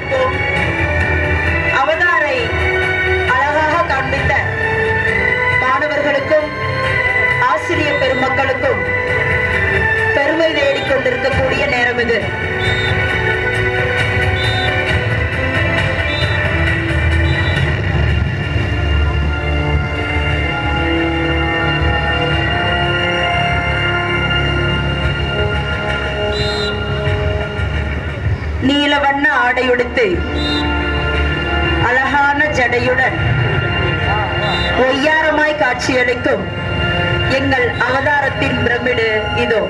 பார்ப்போம் அவதாரை அழகாக காண்பித்த மாணவர்களுக்கும் ஆசிரியர் பெருமக்களுக்கும் பெருமை தேடிக் கொண்டிருக்கக்கூடிய நேரம் இது நீல வண்ண ஆடையுடுத்து அழகான ஜடையுடன் ஒய்யாரமாய் காட்சியளிக்கும் எங்கள் அவதாரத்தின் பிரமிடு இதோ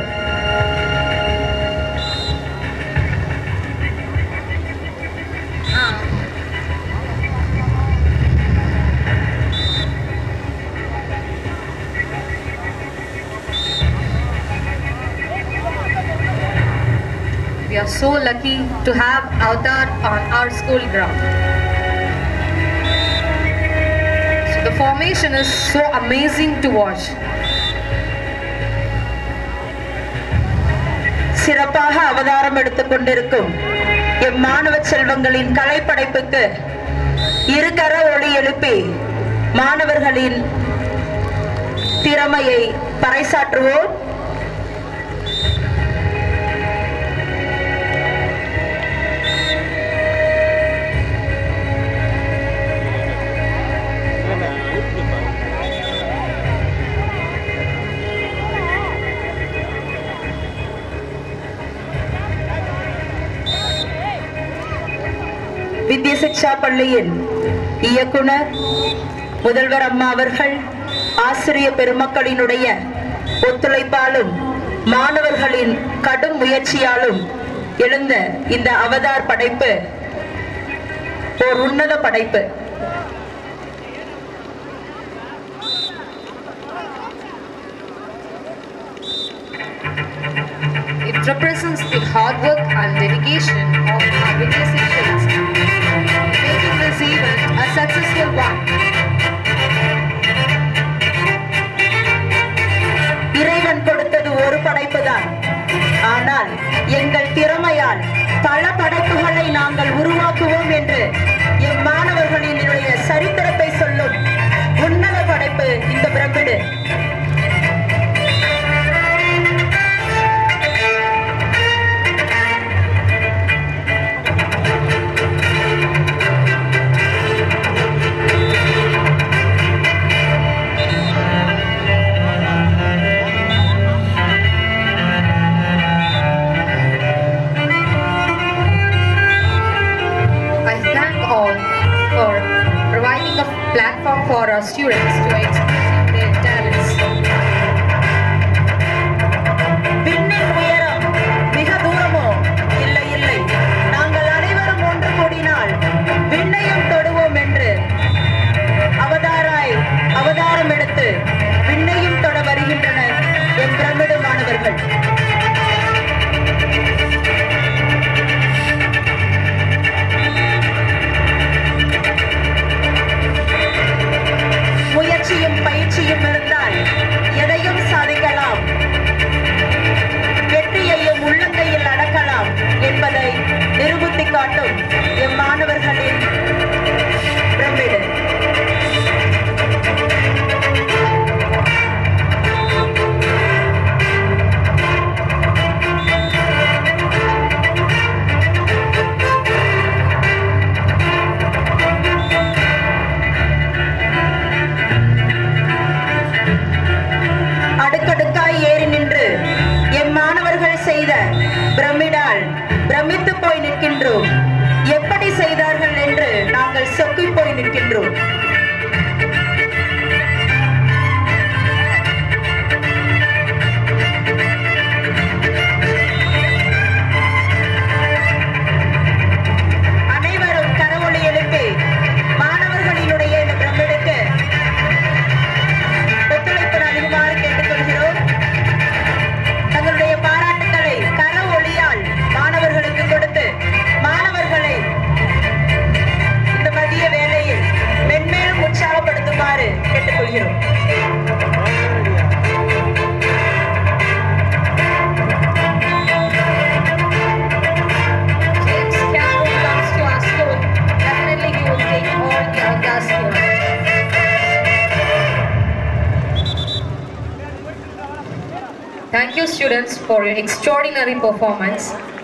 We are so lucky to have Avatar on our school ground. So the formation is so amazing to watch. சிறப்பாக அவதாரம் எடுத்துக் கொண்டிருக்கும் எம் மாணவ செல்வங்களின் கலைப்படைப்புக்கு இருகர ஒளி எழுப்பி மாணவர்களின் திறமையை பறைசாற்றுவோம் வித்ய சிக்ஷா பள்ளியின் இயக்குனர் முதல்வர் அம்மா அவர்கள் ஆசிரிய பெருமக்களினுடைய ஒத்துழைப்பாலும் மாணவர்களின் கடும் முயற்சியாலும் எழுந்த இந்த அவதார் படைப்பு ஓர் உன்னத படைப்பு It represents the hard work and dedication of our Vidya Seychelles, making this event a successful one. இறைவன் கொடுத்தது ஒரு படைப்பு தான் ஆனால் எங்கள் திறமையால் பல படைப்புகளை நாங்கள் உருவாக்குவோம் என்று எம் மாணவர்களினுடைய சரித்திரத்தை சொல்லும் உன்னத படைப்பு இந்த pyramid I thank all for providing a platform for our students to express their talents. விண்ணின் உயரம் மிக தூரமோ இல்லை இல்லை நாங்கள் அனைவரும் ஒன்று கூடினால் விண்ணையும் தொடுவோம் என்று அவதாராய் அவதாரம் எடுத்து விண்ணையும் தொட வருகின்றனர் என் பிரமிடு மாணவர்கள் முயற்சியும் பயிற்சியும் இருந்தால் எதையும் சாதிக்கலாம் வெற்றியையும் உள்ளங்கையில் அடக்கலாம் என்பதை நிரூபித்து காட்டும் எம் மாணவர்களின் பிரமிடு அடுக்கடுக்காய் ஏறி நின்று எம் மாணவர்கள் செய்த பிரமிடால் பிரமித்து போய் நிற்கின்றோம் எம் students for your extraordinary performance.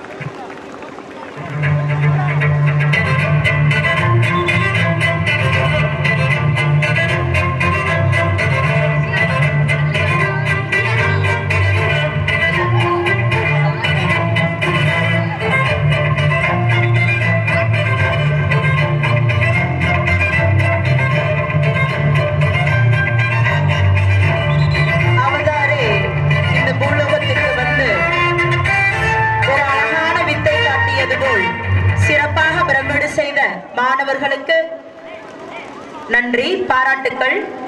அவதாரே இந்த பூலோகத்துக்கு வந்து ஒரு அழகான வித்தை காட்டியது போல் சிறப்பாக பிரமிடு செய்த மாணவர்களுக்கு நன்றி பாராட்டுக்கள்